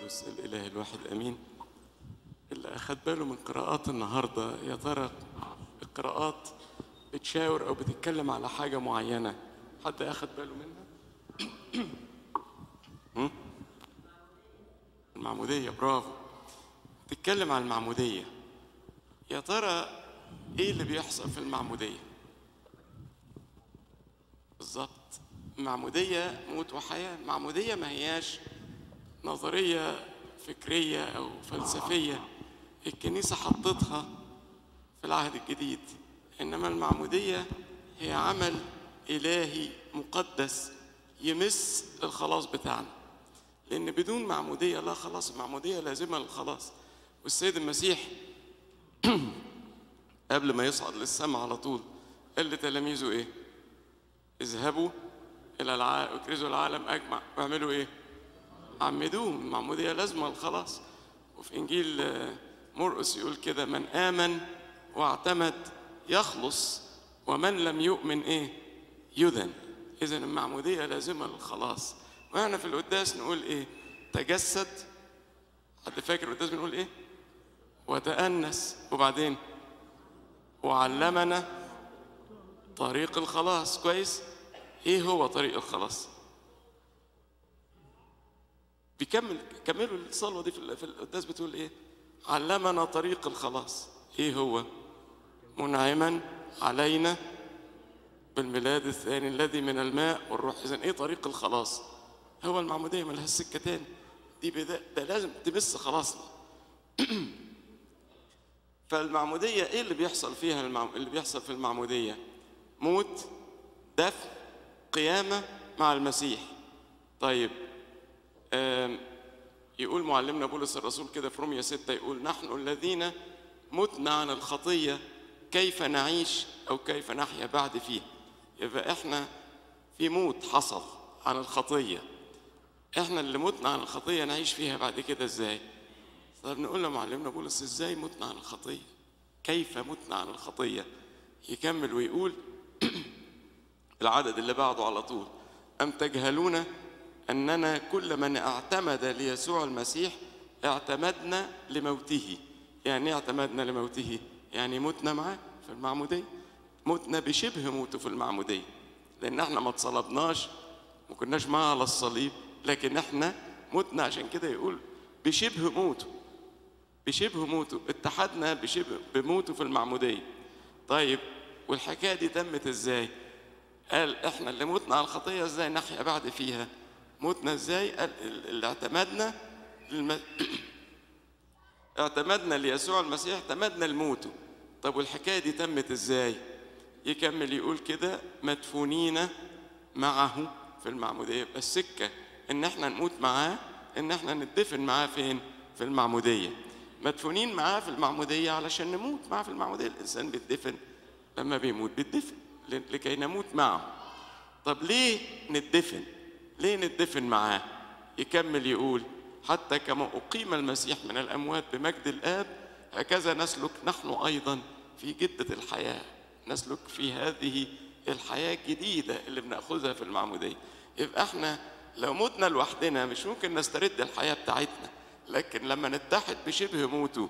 القدس الإله الواحد أمين اللي أخد باله من قراءات النهاردة يا ترى القراءات بتشاور أو بتتكلم على حاجة معينة حد أخد باله منها؟ هم؟ المعمودية برافو تتكلم عن المعمودية يا ترى إيه اللي بيحصل في المعمودية؟ بالظبط المعمودية موت وحياة المعمودية ما هياش نظرية فكرية أو فلسفية الكنيسة حطتها في العهد الجديد إنما المعمودية هي عمل إلهي مقدس يمس الخلاص بتاعنا لأن بدون معمودية لا خلاص المعمودية لازمة للخلاص والسيد المسيح قبل ما يصعد للسماء على طول قال لتلاميذه إيه؟ اذهبوا إلى العالم واكرزوا العالم أجمع واعملوا إيه؟ عمدوهم المعمودية لازمة الخلاص وفي إنجيل آه، مرقس يقول كده من آمن واعتمد يخلص ومن لم يؤمن إيه يدن إذا المعمودية لازمة للخلاص وإحنا في القداس نقول إيه تجسد حد فاكر القداس بنقول إيه وتأنس وبعدين وعلمنا طريق الخلاص كويس ايه هو طريق الخلاص بيكمل كملوا الصلوه دي في ال- في القداس بتقول ايه علمنا طريق الخلاص ايه هو منعما علينا بالميلاد الثاني الذي من الماء والروح اذا ايه طريق الخلاص هو المعموديه ملهاش سكه تاني دي بدا ده لازم تمس خلاصنا فالمعموديه ايه اللي بيحصل فيها المعم... اللي بيحصل في المعموديه موت دفن قيامه مع المسيح طيب آم، يقول معلمنا بولس الرسول كده في رومية ستة يقول نحن الذين متنا عن الخطية كيف نعيش أو كيف نحيا بعد فيها يبقى إحنا في موت حصل عن الخطية إحنا اللي متنا عن الخطية نعيش فيها بعد كده إزاي طب نقول لمعلمنا بولس إزاي متنا عن الخطية كيف متنا عن الخطية يكمل ويقول العدد اللي بعده على طول أم تجهلون أننا كل من اعتمد ليسوع المسيح اعتمدنا لموته يعني إيه اعتمدنا لموته يعني متنا معاه في المعمودية متنا بشبه موته في المعمودية لأن احنا ما اتصلبناش ما كناش معاه على الصليب لكن احنا متنا عشان كده يقول بشبه موته بشبه موته اتحدنا بشبه بموته في المعمودية طيب والحكاية دي تمت ازاي قال احنا اللي متنا على الخطية ازاي نحيا بعد فيها متنا ازاي قال ال- اللي اعتمدنا للم... اعتمدنا ليسوع المسيح اعتمدنا لموته طب والحكاية دي تمت ازاي يكمل يقول كده مدفونين معه في المعمودية يبقى السكة ان احنا نموت معاه ان احنا ندفن معاه فين في المعمودية مدفونين معاه في المعمودية علشان نموت معاه في المعمودية الإنسان بيتدفن لما بيموت بيتدفن ل- لكي نموت معه طب ليه ندفن ليه ندفن معاه يكمل يقول حتى كما أقيم المسيح من الأموات بمجد الآب هكذا نسلك نحن أيضا في جدة الحياة نسلك في هذه الحياة الجديدة اللي بناخذها في المعمودية يبقى احنا لو متنا لوحدنا مش ممكن نسترد الحياة بتاعتنا لكن لما نتحد بشبه موته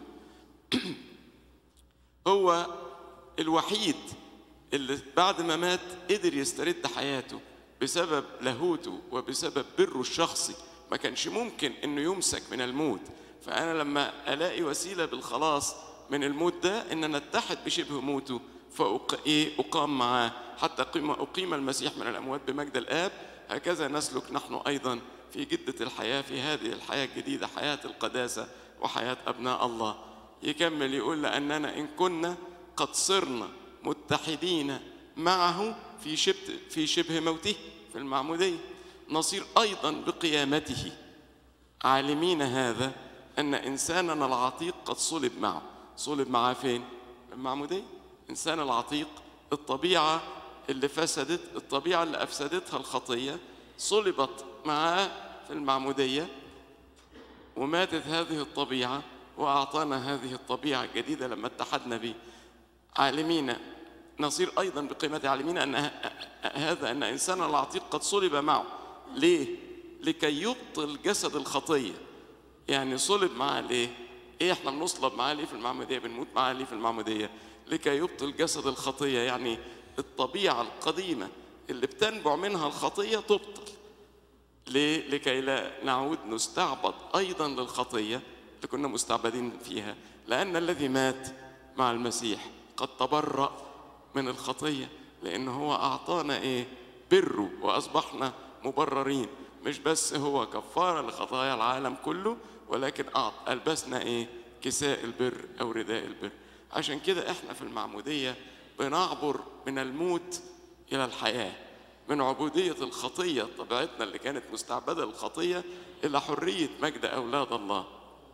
هو الوحيد اللي بعد ما مات قدر يسترد حياته بسبب لاهوته وبسبب بره الشخصي ما كانش ممكن انه يمسك من الموت فانا لما الاقي وسيله بالخلاص من الموت ده ان انا اتحد بشبه موته فأق... إيه أقام معاه حتى قيم... أقيم المسيح من الأموات بمجد الآب هكذا نسلك نحن أيضا في جدة الحياة في هذه الحياة الجديدة حياة القداسة وحياة أبناء الله يكمل يقول لأننا إن كنا قد صرنا متحدين معه في شبه في شبه موته في المعمودية نصير أيضا بقيامته عالمين هذا أن إنساننا العتيق قد صلب معه صلب معاه فين؟ في المعمودية إنسان العتيق الطبيعة اللي فسدت الطبيعة اللي أفسدتها الخطية صلبت معاه في المعمودية وماتت هذه الطبيعة وأعطانا هذه الطبيعة الجديدة لما اتحدنا به عالمين نصير أيضا بقيمة عالمين أن ه- هذا أن إنسان العتيق قد صلب معه ليه؟ لكي يبطل جسد الخطية يعني صلب معاه ليه ايه احنا بنصلب معاه ليه في المعموديه بنموت معاه ليه في المعموديه لكي يبطل جسد الخطيه يعني الطبيعه القديمه اللي بتنبع منها الخطيه تبطل ليه لكي لا نعود نستعبد ايضا للخطيه اللي كنا مستعبدين فيها لان الذي مات مع المسيح قد تبرأ من الخطيه لان هو اعطانا ايه بره واصبحنا مبررين مش بس هو كفاره لخطايا العالم كله ولكن أعط البسنا ايه كساء البر او رداء البر عشان كده احنا في المعموديه بنعبر من الموت الى الحياه من عبوديه الخطيه طبيعتنا اللي كانت مستعبده للخطيه الى حريه مجد اولاد الله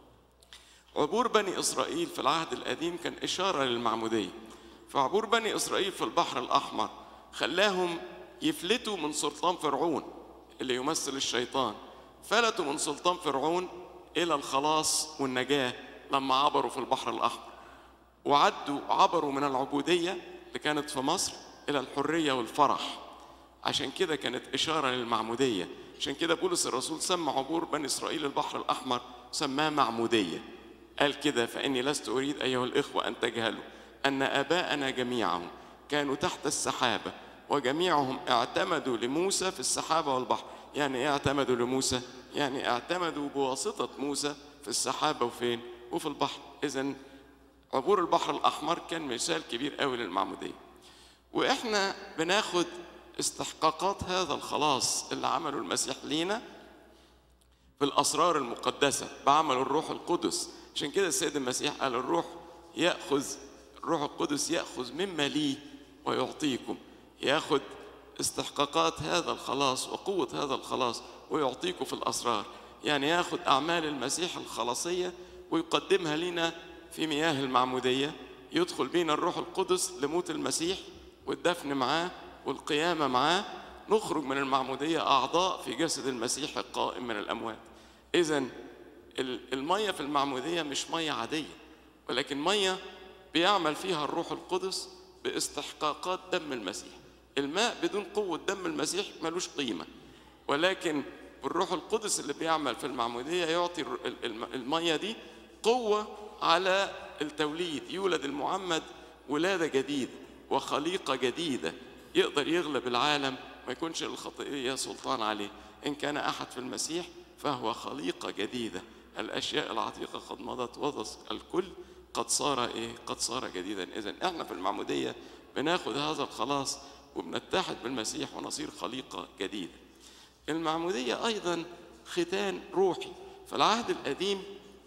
عبور بني اسرائيل في العهد القديم كان اشاره للمعموديه فعبور بني اسرائيل في البحر الاحمر خلاهم يفلتوا من سلطان فرعون اللي يمثل الشيطان فلتوا من سلطان فرعون الى الخلاص والنجاه لما عبروا في البحر الاحمر وعدوا عبروا من العبوديه اللي كانت في مصر الى الحريه والفرح عشان كده كانت اشاره للمعموديه عشان كده بولس الرسول سمى عبور بني اسرائيل البحر الاحمر سماه معموديه قال كده فاني لست اريد ايها الاخوه ان تجهلوا ان اباءنا جميعهم كانوا تحت السحابه وجميعهم اعتمدوا لموسى في السحابه والبحر يعني ايه اعتمدوا لموسى يعني اعتمدوا بواسطه موسى في السحابه وفين وفي البحر اذا عبور البحر الاحمر كان مثال كبير قوي للمعموديه واحنا بناخد استحقاقات هذا الخلاص اللي عمله المسيح لينا في الاسرار المقدسه بعمل الروح القدس عشان كده السيد المسيح قال الروح ياخذ الروح القدس ياخذ مما لي ويعطيكم ياخذ استحقاقات هذا الخلاص وقوه هذا الخلاص ويعطيكم في الاسرار يعني ياخذ اعمال المسيح الخلاصيه ويقدمها لنا في مياه المعموديه يدخل بينا الروح القدس لموت المسيح والدفن معاه والقيامه معاه نخرج من المعموديه اعضاء في جسد المسيح القائم من الاموات اذا الميه في المعموديه مش ميه عاديه ولكن ميه بيعمل فيها الروح القدس باستحقاقات دم المسيح الماء بدون قوه دم المسيح ملوش قيمه ولكن الروح القدس اللي بيعمل في المعموديه يعطي الميه دي قوه على التوليد يولد المعمد ولاده جديده وخليقه جديده يقدر يغلب العالم ما يكونش الخطيه سلطان عليه ان كان احد في المسيح فهو خليقه جديده الاشياء العتيقه قد مضت وضت الكل قد صار ايه قد صار جديدا اذا احنا في المعموديه بناخد هذا الخلاص وبنتحد بالمسيح ونصير خليقه جديده المعموديه ايضا ختان روحي في العهد القديم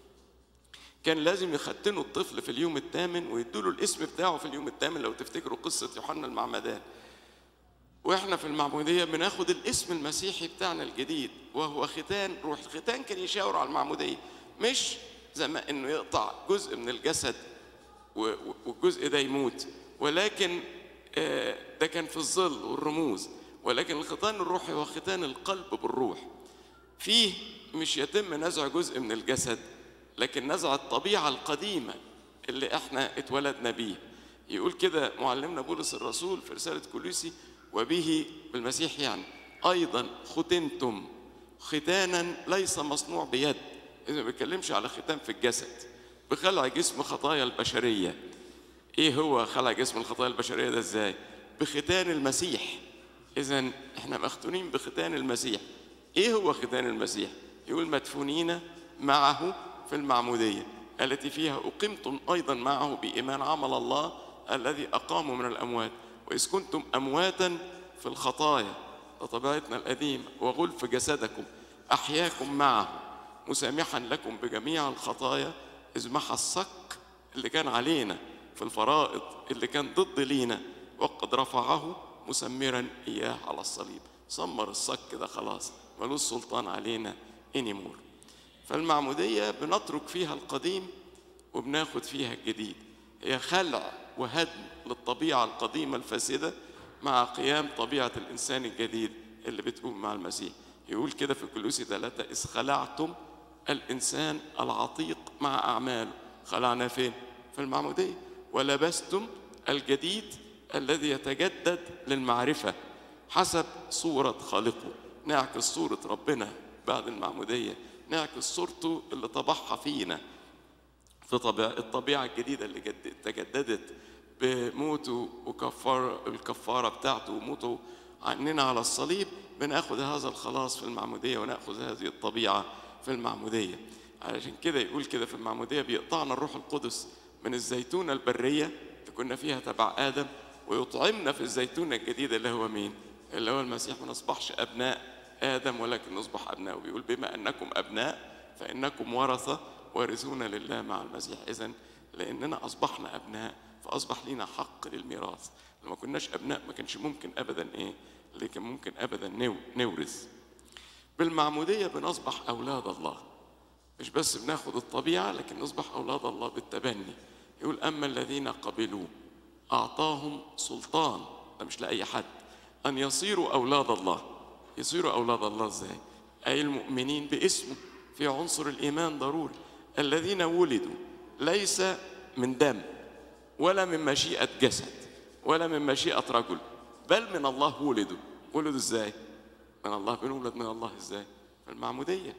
كان لازم يختنوا الطفل في اليوم الثامن ويدوا له الاسم بتاعه في اليوم الثامن لو تفتكروا قصه يوحنا المعمدان واحنا في المعموديه بناخد الاسم المسيحي بتاعنا الجديد وهو ختان روح الختان كان يشاور على المعموديه مش زي ما انه يقطع جزء من الجسد والجزء ده يموت ولكن ده كان في الظل والرموز ولكن الختان الروحي هو ختان القلب بالروح فيه مش يتم نزع جزء من الجسد لكن نزع الطبيعه القديمه اللي احنا اتولدنا بيه يقول كده معلمنا بولس الرسول في رساله كولوسي وبه بالمسيح يعني ايضا ختنتم ختانا ليس مصنوع بيد اذا ما بيتكلمش على ختان في الجسد بخلع جسم خطايا البشريه ايه هو خلع جسم الخطايا البشريه ده ازاي بختان المسيح اذا احنا مختونين بختان المسيح ايه هو ختان المسيح يقول مدفونين معه في المعموديه التي فيها اقمتم ايضا معه بايمان عمل الله الذي اقامه من الاموات واذ كنتم امواتا في الخطايا طبيعتنا القديمه وغلف جسدكم احياكم معه مسامحا لكم بجميع الخطايا اذ محى الصك اللي كان علينا في الفرائض اللي كان ضد لينا وقد رفعه مسمرا اياه على الصليب سمر الصك ده خلاص ملوش سلطان علينا انيمور فالمعموديه بنترك فيها القديم وبناخد فيها الجديد هي خلع وهدم للطبيعه القديمه الفاسده مع قيام طبيعه الانسان الجديد اللي بتقوم مع المسيح يقول كده في كلوسي ثلاثة إذ خلعتم الإنسان العتيق مع أعماله خلعنا فين؟ في المعمودية ولبستم الجديد الذي يتجدد للمعرفة حسب صورة خالقه نعكس صورة ربنا بعد المعمودية نعكس صورته اللي طبعها فينا في طبيعة الطبيعة الجديدة اللي جد- تجددت بموته وكفار الكفارة بتاعته وموته عننا على الصليب بناخد هذا الخلاص في المعمودية وناخذ هذه الطبيعة في المعمودية علشان كده يقول كده في المعمودية بيقطعنا الروح القدس من الزيتونة البرية اللي كنا فيها تبع آدم ويطعمنا في الزيتونة الجديدة اللي هو مين؟ اللي هو المسيح ما نصبحش أبناء آدم ولكن نصبح أبناء وبيقول بما أنكم أبناء فإنكم ورثة وارثون لله مع المسيح إذا لأننا أصبحنا أبناء فأصبح لنا حق للميراث لما كناش أبناء ما كانش ممكن أبدا إيه لكن ممكن أبدا نو- نورث بالمعمودية بنصبح أولاد الله مش بس بناخد الطبيعة لكن نصبح أولاد الله بالتبني يقول أما الذين قبلوه أعطاهم سلطان ده مش لأي حد أن يصيروا أولاد الله يصيروا أولاد الله إزاي أي المؤمنين باسمه في عنصر الإيمان ضروري الذين ولدوا ليس من دم ولا من مشيئة جسد ولا من مشيئة رجل بل من الله ولدوا ولدوا إزاي من الله بنولد من الله إزاي في المعمودية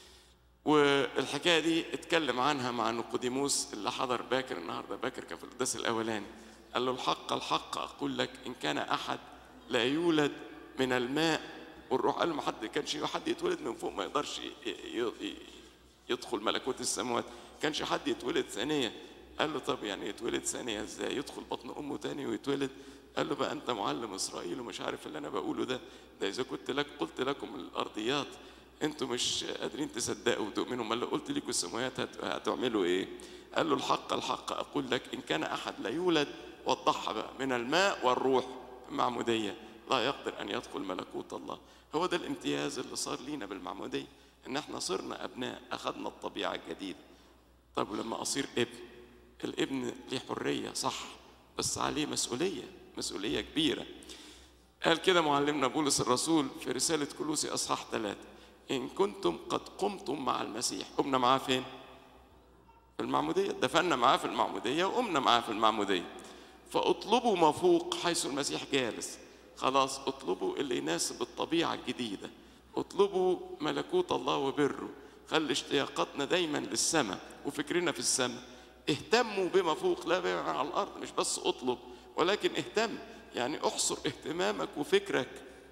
والحكايه دي اتكلم عنها مع نيقوديموس اللي حضر باكر النهارده باكر كان في القداس الاولاني قال له الحق الحق اقول لك ان كان احد لا يولد من الماء والروح قال له ما حد كانش حد يتولد من فوق ما يقدرش ي- ي- ي- يدخل ملكوت السماوات كانش حد يتولد ثانيه قال له طب يعني يتولد ثانيه ازاي يدخل بطن امه تاني ويتولد قال له بقى انت معلم اسرائيل ومش عارف اللي انا بقوله ده ده اذا كنت لك قلت لكم الارضيات انتوا مش قادرين تصدقوا وتؤمنوا ما اللي قلت لكم السماوات هت- هتعملوا ايه قال له الحق الحق اقول لك ان كان احد لا يولد وضحها بقى من الماء والروح المعموديه لا يقدر ان يدخل ملكوت الله هو ده الامتياز اللي صار لينا بالمعموديه ان احنا صرنا ابناء اخذنا الطبيعه الجديده طب ولما اصير ابن الابن ليه حريه صح بس عليه مسؤوليه مسؤوليه كبيره قال كده معلمنا بولس الرسول في رسالة كلوسي أصحاح ثلاثة إن كنتم قد قمتم مع المسيح قمنا معاه فين؟ في المعمودية دفنا معاه في المعمودية وقمنا معاه في المعمودية فاطلبوا ما فوق حيث المسيح جالس خلاص اطلبوا اللي يناسب الطبيعة الجديدة اطلبوا ملكوت الله وبره خلي اشتياقاتنا دايما للسماء وفكرنا في السماء اهتموا بما فوق لا بما على الأرض مش بس اطلب ولكن اهتم يعني احصر اهتمامك وفكرك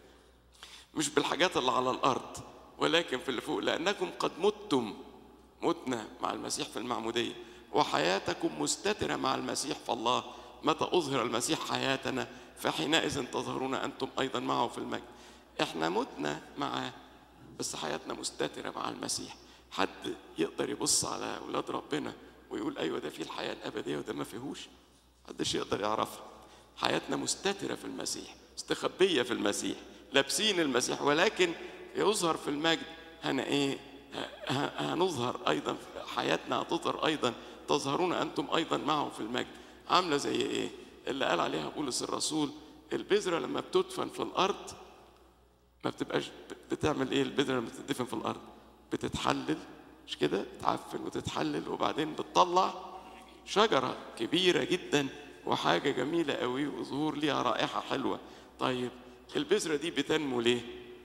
مش بالحاجات اللي على الارض ولكن في اللي فوق لانكم قد متم متنا مع المسيح في المعموديه وحياتكم مستتره مع المسيح في الله متى اظهر المسيح حياتنا فحينئذ تظهرون انتم ايضا معه في المجد احنا متنا معاه بس حياتنا مستتره مع المسيح حد يقدر يبص على اولاد ربنا ويقول ايوه ده فيه الحياه الابديه وده ما فيهوش محدش يقدر يعرفها حياتنا مستترة في المسيح مستخبية في المسيح لابسين المسيح ولكن يظهر في المجد هنا ايه ه- ه- هنظهر ايضا في حياتنا هتظهر ايضا تظهرون انتم ايضا معه في المجد عامله زي ايه اللي قال عليها بولس الرسول البذره لما بتدفن في الارض ما بتبقاش بتعمل ايه البذره لما بتدفن في الارض بتتحلل مش كده بتعفن وتتحلل وبعدين بتطلع شجرة كبيرة جدا وحاجة جميلة قوي وظهور ليها رائحة حلوة طيب البذرة دي بتنمو ليه؟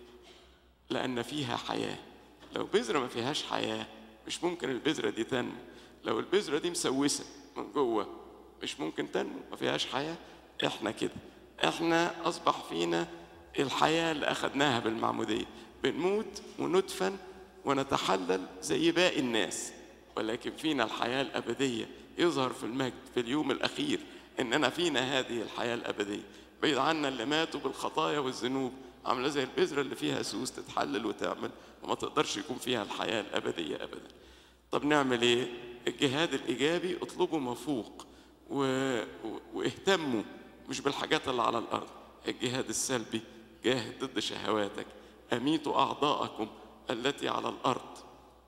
لأن فيها حياة لو بذرة ما فيهاش حياة مش ممكن البذرة دي تنمو لو البذرة دي مسوسة من جوه مش ممكن تنمو ما فيهاش حياة احنا كده احنا أصبح فينا الحياة اللي أخدناها بالمعمودية بنموت وندفن ونتحلل زي باقي الناس ولكن فينا الحياة الأبدية يظهر في المجد في اليوم الأخير إننا فينا هذه الحياة الأبدية بعيد عنا اللي ماتوا بالخطايا والذنوب عاملة زي البذرة اللي فيها سوس تتحلل وتعمل وما تقدرش يكون فيها الحياة الأبدية أبدا طب نعمل إيه؟ الجهاد الإيجابي اطلبوا ما فوق و... و... واهتموا مش بالحاجات اللي على الأرض الجهاد السلبي جاهد ضد شهواتك أميتوا أعضاءكم التي على الأرض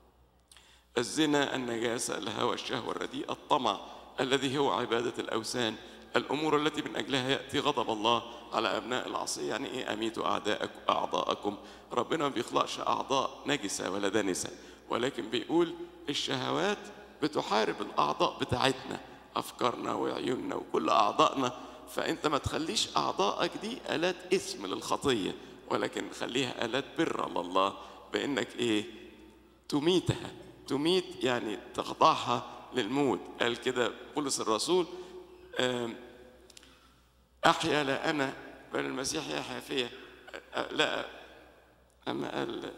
الزنا النجاسة الهوى الشهوة الرديئة الطمع الذي هو عبادة الأوثان الأمور التي من أجلها يأتي غضب الله على أبناء العصية يعني إيه أميتوا أعداءكم أعضاءكم ربنا ما بيخلقش أعضاء نجسة ولا دنسة ولكن بيقول الشهوات بتحارب الأعضاء بتاعتنا أفكارنا وعيوننا وكل أعضائنا فأنت ما تخليش أعضائك دي آلات إثم للخطية ولكن خليها آلات بر لله بإنك إيه تميتها تميت يعني تخضعها للموت قال كده بولس الرسول آم، أحيا لا أنا بل المسيح يحيا فيا أ- لا أما قال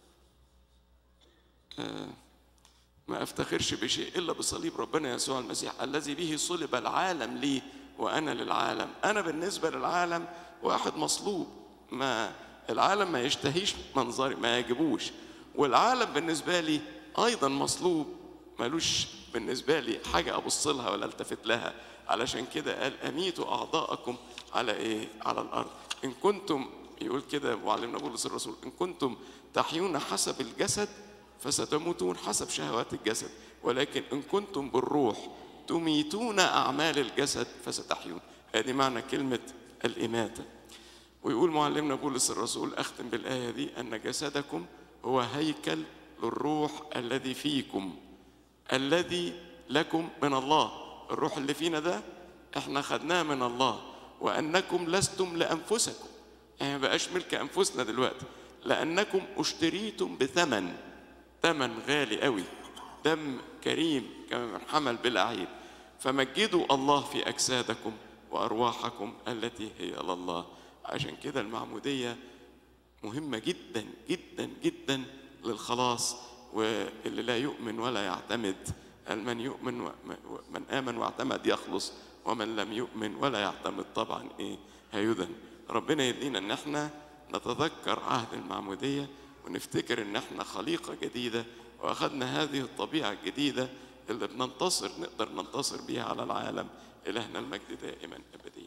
آه، ما أفتخرش بشيء إلا بصليب ربنا يسوع المسيح الذي به صلب العالم لي وأنا للعالم أنا بالنسبة للعالم واحد مصلوب ما العالم ما يشتهيش منظري ما يعجبوش والعالم بالنسبة لي أيضا مصلوب ملوش بالنسبة لي حاجة أبص لها ولا التفت لها علشان كده قال أميتوا أعضاءكم على إيه؟ على الأرض إن كنتم يقول كده معلمنا بولس الرسول إن كنتم تحيون حسب الجسد فستموتون حسب شهوات الجسد ولكن إن كنتم بالروح تميتون أعمال الجسد فستحيون هذه معنى كلمة الإماتة ويقول معلمنا بولس الرسول أختم بالآية دي أن جسدكم هو هيكل للروح الذي فيكم الذي لكم من الله الروح اللي فينا ده احنا خدناه من الله وأنكم لستم لأنفسكم يعني ما بقاش ملك أنفسنا دلوقتي لأنكم اشتريتم بثمن ثمن غالي قوي دم كريم كما من حمل بلا عيب فمجدوا الله في أجسادكم وأرواحكم التي هي لله عشان كده المعمودية مهمة جدا جدا جدا للخلاص واللي لا يؤمن ولا يعتمد قال من يؤمن و- من آمن واعتمد يخلص ومن لم يؤمن ولا يعتمد طبعا إيه هيدن ربنا يدينا إن احنا نتذكر عهد المعمودية ونفتكر إن احنا خليقة جديدة وأخذنا هذه الطبيعة الجديدة اللي بننتصر نقدر ننتصر بيها على العالم إلهنا المجد دائما أبديا